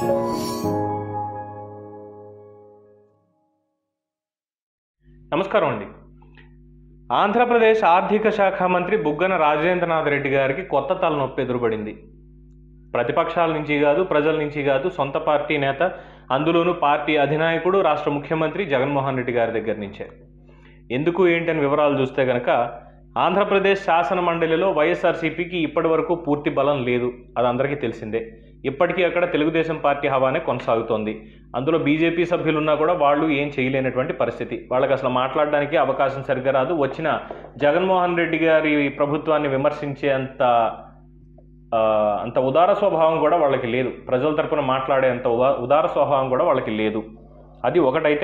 నమస్కారం అండి ఆంధ్రప్రదేశ్ ఆర్థిక శాఖ మంత్రి బుగ్గన రాజేంద్రనాథ్ రెడ్డి గారికి కొత్త తలనొప్పి ఎదురుపడింది ప్రతిపక్షాల నుంచి కాదు ప్రజల నుంచి కాదు సొంత పార్టీ నేత అందులోనూ పార్టీ అధినాయకుడు రాష్ట్ర ముఖ్యమంత్రి జగన్మోహన్ రెడ్డి గారి దగ్గర నుంచే ఎందుకు ఏంటని వివరాలు చూస్తే కనుక ఆంధ్రప్రదేశ్ శాసన మండలిలో వైఎస్ఆర్సీపీకి ఇప్పటి వరకు పూర్తి బలం లేదు అది అందరికీ తెలిసిందే ఇప్పటికీ అక్కడ తెలుగుదేశం పార్టీ హవానే కొనసాగుతోంది అందులో బీజేపీ సభ్యులున్నా కూడా వాళ్ళు ఏం చేయలేనటువంటి పరిస్థితి వాళ్ళకి అసలు మాట్లాడడానికి అవకాశం సరిగ్గా రాదు వచ్చిన జగన్మోహన్ రెడ్డి గారి ప్రభుత్వాన్ని విమర్శించే అంత ఆ, అంత ఉదార స్వభావం కూడా వాళ్ళకి లేదు ప్రజల తరపున మాట్లాడే అంత ఉదా ఉదార స్వభావం కూడా వాళ్ళకి లేదు అది ఒకటైతే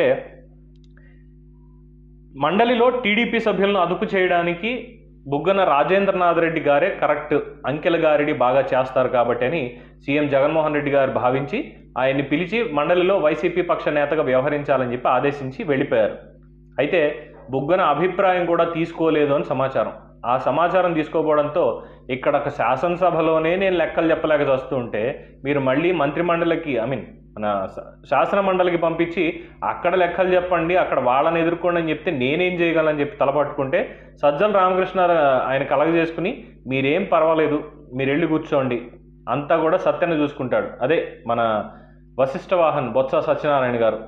మండలిలో టీడీపీ సభ్యులను అదుపు చేయడానికి బుగ్గన రాజేంద్రనాథ్ రెడ్డి గారే కరెక్ట్ అంకెల గారిడి బాగా చేస్తారు కాబట్టి అని సీఎం జగన్మోహన్ రెడ్డి గారు భావించి ఆయన్ని పిలిచి మండలిలో వైసీపీ పక్ష నేతగా వ్యవహరించాలని చెప్పి ఆదేశించి వెళ్ళిపోయారు అయితే బుగ్గన అభిప్రాయం కూడా తీసుకోలేదు అని సమాచారం ఆ సమాచారం తీసుకోపోవడంతో ఇక్కడ ఒక శాసనసభలోనే నేను లెక్కలు చెప్పలేక వస్తూ ఉంటే మీరు మళ్ళీ మంత్రిమండలికి ఐ మీన్ మన శా- శాసన మండలికి పంపించి అక్కడ లెక్కలు చెప్పండి అక్కడ వాళ్ళని ఎదుర్కోండి అని చెప్తే నేనేం చేయగలని చెప్పి తలపట్టుకుంటే సజ్జల రామకృష్ణ ఆయన కలగజేసుకుని మీరేం పర్వాలేదు మీరు వెళ్ళి కూర్చోండి అంతా కూడా సత్యాన్ని చూసుకుంటాడు అదే మన వశిష్ఠ వాహన్ బొత్స సత్యనారాయణ గారు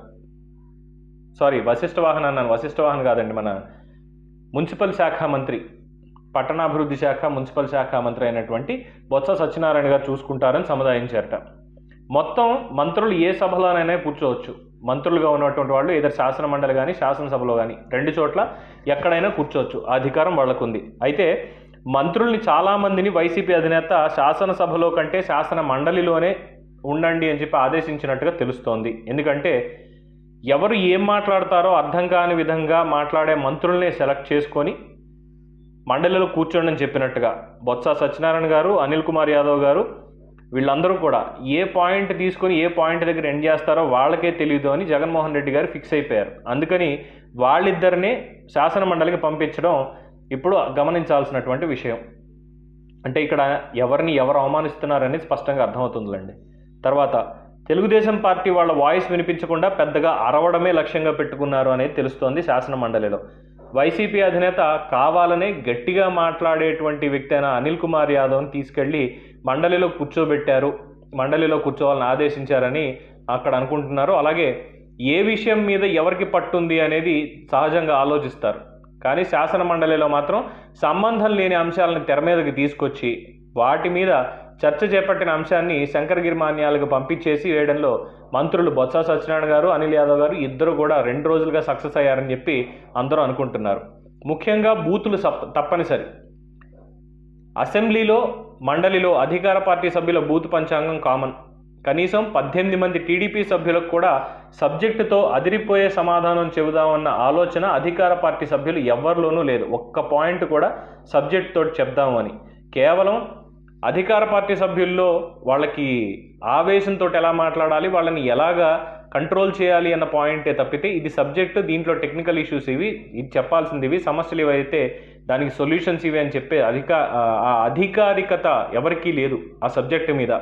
సారీ వశిష్ఠ వాహన్ అన్నాను వశిష్ఠ వాహన్ కాదండి మన మున్సిపల్ శాఖ మంత్రి పట్టణాభివృద్ధి శాఖ మున్సిపల్ శాఖ మంత్రి అయినటువంటి బొత్స సత్యనారాయణ గారు చూసుకుంటారని సముదాయించారట మొత్తం మంత్రులు ఏ సభలోనైనా కూర్చోవచ్చు మంత్రులుగా ఉన్నటువంటి వాళ్ళు ఏదో శాసన మండలి కానీ శాసనసభలో కానీ రెండు చోట్ల ఎక్కడైనా కూర్చోవచ్చు ఆ అధికారం వాళ్ళకు ఉంది అయితే మంత్రుల్ని చాలామందిని వైసీపీ అధినేత శాసనసభలో కంటే శాసన మండలిలోనే ఉండండి అని చెప్పి ఆదేశించినట్టుగా తెలుస్తోంది ఎందుకంటే ఎవరు ఏం మాట్లాడతారో అర్థం కాని విధంగా మాట్లాడే మంత్రుల్నే సెలెక్ట్ చేసుకొని మండలిలో కూర్చోండి అని చెప్పినట్టుగా బొత్స సత్యనారాయణ గారు అనిల్ కుమార్ యాదవ్ గారు వీళ్ళందరూ కూడా ఏ పాయింట్ తీసుకొని ఏ పాయింట్ దగ్గర ఎండ్ చేస్తారో వాళ్ళకే తెలియదు అని జగన్మోహన్ రెడ్డి గారు ఫిక్స్ అయిపోయారు అందుకని వాళ్ళిద్దరినే శాసన మండలికి పంపించడం ఇప్పుడు గమనించాల్సినటువంటి విషయం అంటే ఇక్కడ ఎవరిని ఎవరు అవమానిస్తున్నారనేది స్పష్టంగా అర్థమవుతుందిలేండి తర్వాత తెలుగుదేశం పార్టీ వాళ్ళ వాయిస్ వినిపించకుండా పెద్దగా అరవడమే లక్ష్యంగా పెట్టుకున్నారు అనేది తెలుస్తోంది శాసన మండలిలో వైసీపీ అధినేత కావాలనే గట్టిగా మాట్లాడేటువంటి వ్యక్తి అయిన అనిల్ కుమార్ యాదవ్ని తీసుకెళ్లి మండలిలో కూర్చోబెట్టారు మండలిలో కూర్చోవాలని ఆదేశించారని అక్కడ అనుకుంటున్నారు అలాగే ఏ విషయం మీద ఎవరికి పట్టుంది అనేది సహజంగా ఆలోచిస్తారు కానీ శాసన మండలిలో మాత్రం సంబంధం లేని అంశాలను తెర మీదకి తీసుకొచ్చి వాటి మీద చర్చ చేపట్టిన అంశాన్ని శంకరగిరి మాన్యాలకు పంపించేసి వేయడంలో మంత్రులు బొత్స సత్యనారాయణ గారు అనిల్ యాదవ్ గారు ఇద్దరు కూడా రెండు రోజులుగా సక్సెస్ అయ్యారని చెప్పి అందరూ అనుకుంటున్నారు ముఖ్యంగా బూతులు సప్ తప్పనిసరి అసెంబ్లీలో మండలిలో అధికార పార్టీ సభ్యుల బూత్ పంచాంగం కామన్ కనీసం పద్దెనిమిది మంది టీడీపీ సభ్యులకు కూడా సబ్జెక్టుతో అదిరిపోయే సమాధానం చెబుదామన్న ఆలోచన అధికార పార్టీ సభ్యులు ఎవరిలోనూ లేదు ఒక్క పాయింట్ కూడా సబ్జెక్ట్ తోటి చెప్దామని కేవలం అధికార పార్టీ సభ్యుల్లో వాళ్ళకి ఆవేశంతో ఎలా మాట్లాడాలి వాళ్ళని ఎలాగా కంట్రోల్ చేయాలి అన్న పాయింటే తప్పితే ఇది సబ్జెక్ట్ దీంట్లో టెక్నికల్ ఇష్యూస్ ఇవి ఇది చెప్పాల్సింది ఇవి సమస్యలు ఇవైతే దానికి సొల్యూషన్స్ ఇవి అని చెప్పే అధిక ఆ అధికారికత ఎవరికీ లేదు ఆ సబ్జెక్టు మీద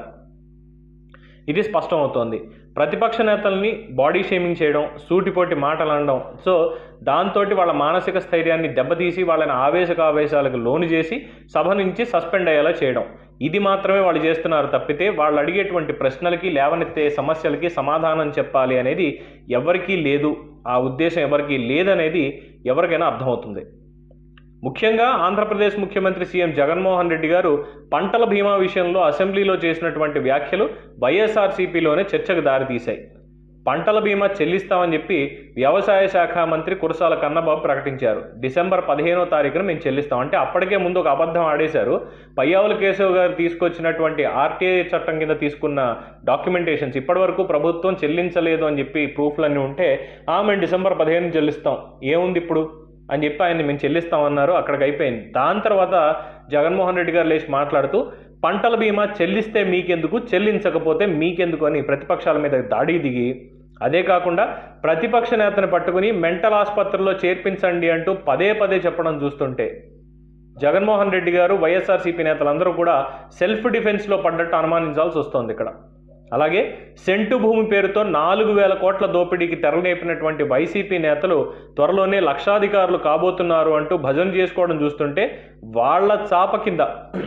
ఇది స్పష్టమవుతోంది ప్రతిపక్ష నేతల్ని బాడీ షేమింగ్ చేయడం సూటిపోటి మాటలు అనడం సో దాంతో వాళ్ళ మానసిక స్థైర్యాన్ని దెబ్బతీసి వాళ్ళని ఆవేశక ఆవేశాలకు లోను చేసి సభ నుంచి సస్పెండ్ అయ్యేలా చేయడం ఇది మాత్రమే వాళ్ళు చేస్తున్నారు తప్పితే వాళ్ళు అడిగేటువంటి ప్రశ్నలకి లేవనెత్తే సమస్యలకి సమాధానం చెప్పాలి అనేది ఎవరికీ లేదు ఆ ఉద్దేశం ఎవరికీ లేదనేది ఎవరికైనా అర్థమవుతుంది ముఖ్యంగా ఆంధ్రప్రదేశ్ ముఖ్యమంత్రి సీఎం జగన్మోహన్ రెడ్డి గారు పంటల బీమా విషయంలో అసెంబ్లీలో చేసినటువంటి వ్యాఖ్యలు వైఎస్ఆర్సీపీలోనే చర్చకు దారితీశాయి పంటల బీమా చెల్లిస్తామని చెప్పి వ్యవసాయ శాఖ మంత్రి కురసాల కన్నబాబు ప్రకటించారు డిసెంబర్ పదిహేనో తారీఖున మేము చెల్లిస్తాం అంటే అప్పటికే ముందు ఒక అబద్ధం ఆడేశారు పయ్యావుల కేశవ్ గారు తీసుకొచ్చినటువంటి ఆర్టీఐ చట్టం కింద తీసుకున్న డాక్యుమెంటేషన్స్ ఇప్పటివరకు ప్రభుత్వం చెల్లించలేదు అని చెప్పి ప్రూఫ్లన్నీ ఉంటే ఆ మేము డిసెంబర్ పదిహేను చెల్లిస్తాం ఏముంది ఇప్పుడు అని చెప్పి ఆయన మేము చెల్లిస్తామన్నారు అక్కడికి అయిపోయింది దాని తర్వాత జగన్మోహన్ రెడ్డి గారు లేచి మాట్లాడుతూ పంటల బీమా చెల్లిస్తే మీకెందుకు చెల్లించకపోతే మీకెందుకు అని ప్రతిపక్షాల మీద దాడి దిగి అదే కాకుండా ప్రతిపక్ష నేతను పట్టుకుని మెంటల్ ఆసుపత్రిలో చేర్పించండి అంటూ పదే పదే చెప్పడం చూస్తుంటే జగన్మోహన్ రెడ్డి గారు వైఎస్ఆర్సీపీ నేతలందరూ కూడా సెల్ఫ్ డిఫెన్స్లో పడ్డట్టు అనుమానించాల్సి వస్తోంది ఇక్కడ అలాగే సెంటు భూమి పేరుతో నాలుగు వేల కోట్ల దోపిడీకి తెరలేపినటువంటి వైసీపీ నేతలు త్వరలోనే లక్షాధికారులు కాబోతున్నారు అంటూ భజన చేసుకోవడం చూస్తుంటే వాళ్ళ చాప కింద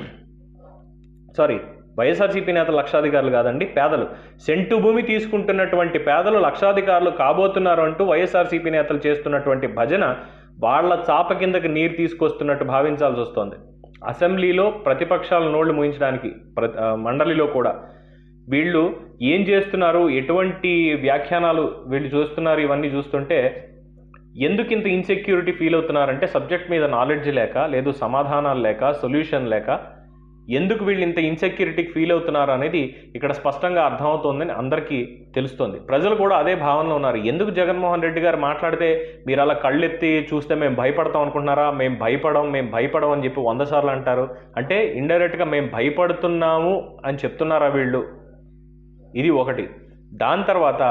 సారీ వైఎస్ఆర్సీపీ నేతలు లక్షాధికారులు కాదండి పేదలు సెంటు భూమి తీసుకుంటున్నటువంటి పేదలు లక్షాధికారులు కాబోతున్నారు అంటూ వైఎస్ఆర్సీపీ నేతలు చేస్తున్నటువంటి భజన వాళ్ళ చాప కిందకి నీరు తీసుకొస్తున్నట్టు భావించాల్సి వస్తుంది అసెంబ్లీలో ప్రతిపక్షాల నోళ్లు ముయించడానికి ప్ర ఆ, మండలిలో కూడా వీళ్ళు ఏం చేస్తున్నారు ఎటువంటి వ్యాఖ్యానాలు వీళ్ళు చూస్తున్నారు ఇవన్నీ చూస్తుంటే ఎందుకు ఇంత ఇన్సెక్యూరిటీ ఫీల్ అవుతున్నారంటే సబ్జెక్ట్ మీద నాలెడ్జ్ లేక లేదు సమాధానాలు లేక సొల్యూషన్ లేక ఎందుకు వీళ్ళు ఇంత ఇన్సెక్యూరిటీకి ఫీల్ అవుతున్నారు అనేది ఇక్కడ స్పష్టంగా అర్థమవుతోందని అందరికీ తెలుస్తోంది ప్రజలు కూడా అదే భావనలో ఉన్నారు ఎందుకు జగన్మోహన్ రెడ్డి గారు మాట్లాడితే మీరు అలా కళ్ళెత్తి చూస్తే మేము భయపడతాం అనుకుంటున్నారా మేము భయపడం మేము భయపడం అని చెప్పి వంద సార్లు అంటారు అంటే ఇండైరెక్ట్గా మేము భయపడుతున్నాము అని చెప్తున్నారా వీళ్ళు ఇది ఒకటి దాని తర్వాత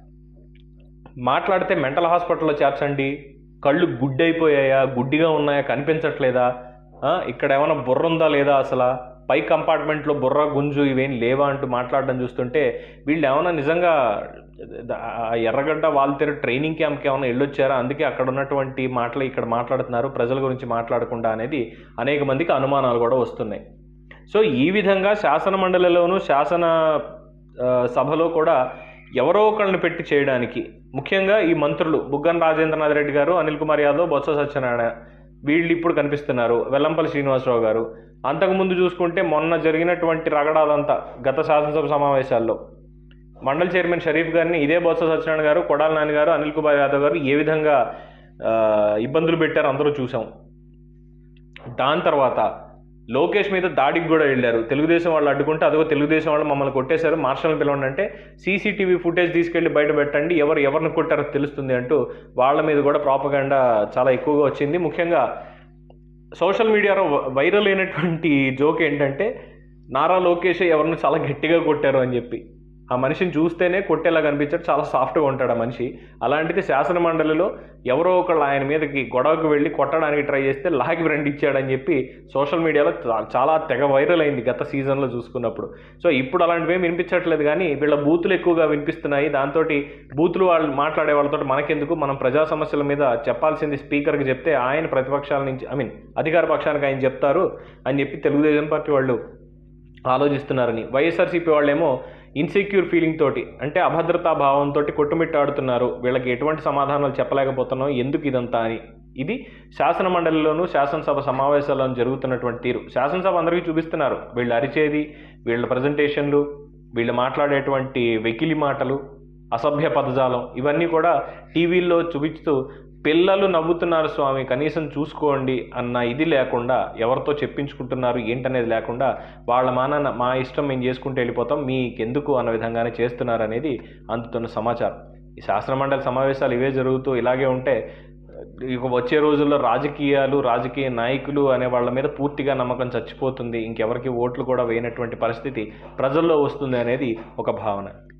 మాట్లాడితే మెంటల్ హాస్పిటల్లో చేర్చండి కళ్ళు గుడ్డైపోయాయా గుడ్డిగా ఉన్నాయా కనిపించట్లేదా ఆ, ఇక్కడ ఏమైనా బుర్ర ఉందా లేదా అసలు పై కంపార్ట్మెంట్లో బుర్ర గుంజు ఇవేం లేవా అంటూ మాట్లాడడం చూస్తుంటే వీళ్ళు ఏమైనా నిజంగా ఆ ఎర్రగడ్డ వాళ్ళ ట్రైనింగ్ క్యాంప్కి ఏమైనా వెళ్ళొచ్చారా అందుకే అక్కడ ఉన్నటువంటి మాటలు ఇక్కడ మాట్లాడుతున్నారు ప్రజల గురించి మాట్లాడకుండా అనేది అనేక మందికి అనుమానాలు కూడా వస్తున్నాయి సో ఈ విధంగా శాసన మండలిలోను శాసన ఆ, సభలో కూడా ఎవరో ఒకళ్ళని పెట్టి చేయడానికి ముఖ్యంగా ఈ మంత్రులు బుగ్గన రాజేంద్రనాథ్ రెడ్డి గారు అనిల్ కుమార్ యాదవ్ బొత్స సత్యనారాయణ వీళ్ళు ఇప్పుడు కనిపిస్తున్నారు వెల్లంపల్లి శ్రీనివాసరావు గారు అంతకుముందు చూసుకుంటే మొన్న జరిగినటువంటి రగడాదంతా గత శాసనసభ సమావేశాల్లో మండల్ చైర్మన్ షరీఫ్ గారిని ఇదే బొత్స సత్యనారాయణ గారు కొడాల నాని గారు అనిల్ కుమార్ యాదవ్ గారు ఏ విధంగా ఆ, ఇబ్బందులు పెట్టారు అందరూ చూసాం దాని తర్వాత లోకేష్ మీద దాడికి కూడా వెళ్ళారు తెలుగుదేశం వాళ్ళు అడ్డుకుంటే అదిగో తెలుగుదేశం వాళ్ళు మమ్మల్ని కొట్టేశారు మార్షల్ని పిలవండి అంటే సీసీటీవీ ఫుటేజ్ తీసుకెళ్లి బయట పెట్టండి ఎవరు ఎవరిని కొట్టారో తెలుస్తుంది అంటూ వాళ్ళ మీద కూడా ప్రాపగాండా చాలా ఎక్కువగా వచ్చింది ముఖ్యంగా సోషల్ మీడియాలో వైరల్ అయినటువంటి జోక్ ఏంటంటే నారా లోకేష్ ఎవరిని చాలా గట్టిగా కొట్టారు అని చెప్పి ఆ మనిషిని చూస్తేనే కొట్టేలా కనిపించాడు చాలా సాఫ్ట్గా ఉంటాడు ఆ మనిషి అలాంటిది శాసన మండలిలో ఎవరో ఒకళ్ళు ఆయన మీదకి గొడవకు వెళ్ళి కొట్టడానికి ట్రై చేస్తే లాగి రెండు ఇచ్చాడని చెప్పి సోషల్ మీడియాలో చా- చాలా తెగ వైరల్ అయింది గత సీజన్లో చూసుకున్నప్పుడు సో ఇప్పుడు అలాంటివి ఏం వినిపించట్లేదు కానీ వీళ్ళ బూతులు ఎక్కువగా వినిపిస్తున్నాయి దాంతో బూతులు వాళ్ళు మాట్లాడే వాళ్ళతో మనకెందుకు మనం ప్రజా సమస్యల మీద చెప్పాల్సింది స్పీకర్కి చెప్తే ఆయన ప్రతిపక్షాల నుంచి ఐ మీన్ అధికార పక్షానికి ఆయన చెప్తారు అని చెప్పి తెలుగుదేశం పార్టీ వాళ్ళు ఆలోచిస్తున్నారని వైఎస్ఆర్సీపీ వాళ్ళేమో ఇన్సెక్యూర్ ఫీలింగ్ తోటి అంటే అభద్రతా భావంతో కొట్టుమిట్టాడుతున్నారు వీళ్ళకి ఎటువంటి సమాధానాలు చెప్పలేకపోతున్నాం ఎందుకు ఇదంతా అని ఇది శాసన మండలిలోనూ శాసనసభ సమావేశాల్లోనూ జరుగుతున్నటువంటి తీరు శాసనసభ అందరికీ చూపిస్తున్నారు వీళ్ళు అరిచేది వీళ్ళ ప్రజెంటేషన్లు వీళ్ళు మాట్లాడేటువంటి వెకిలి మాటలు అసభ్య పదజాలం ఇవన్నీ కూడా టీవీల్లో చూపిస్తూ పిల్లలు నవ్వుతున్నారు స్వామి కనీసం చూసుకోండి అన్న ఇది లేకుండా ఎవరితో చెప్పించుకుంటున్నారు ఏంటనేది లేకుండా వాళ్ళ మాన మా ఇష్టం మేము చేసుకుంటూ వెళ్ళిపోతాం మీకెందుకు అన్న విధంగానే చేస్తున్నారు అనేది అందుతున్న సమాచారం ఈ శాసనమండలి సమావేశాలు ఇవే జరుగుతూ ఇలాగే ఉంటే ఇక వచ్చే రోజుల్లో రాజకీయాలు రాజకీయ నాయకులు అనే వాళ్ళ మీద పూర్తిగా నమ్మకం చచ్చిపోతుంది ఇంకెవరికి ఓట్లు కూడా వేయనటువంటి పరిస్థితి ప్రజల్లో వస్తుంది అనేది ఒక భావన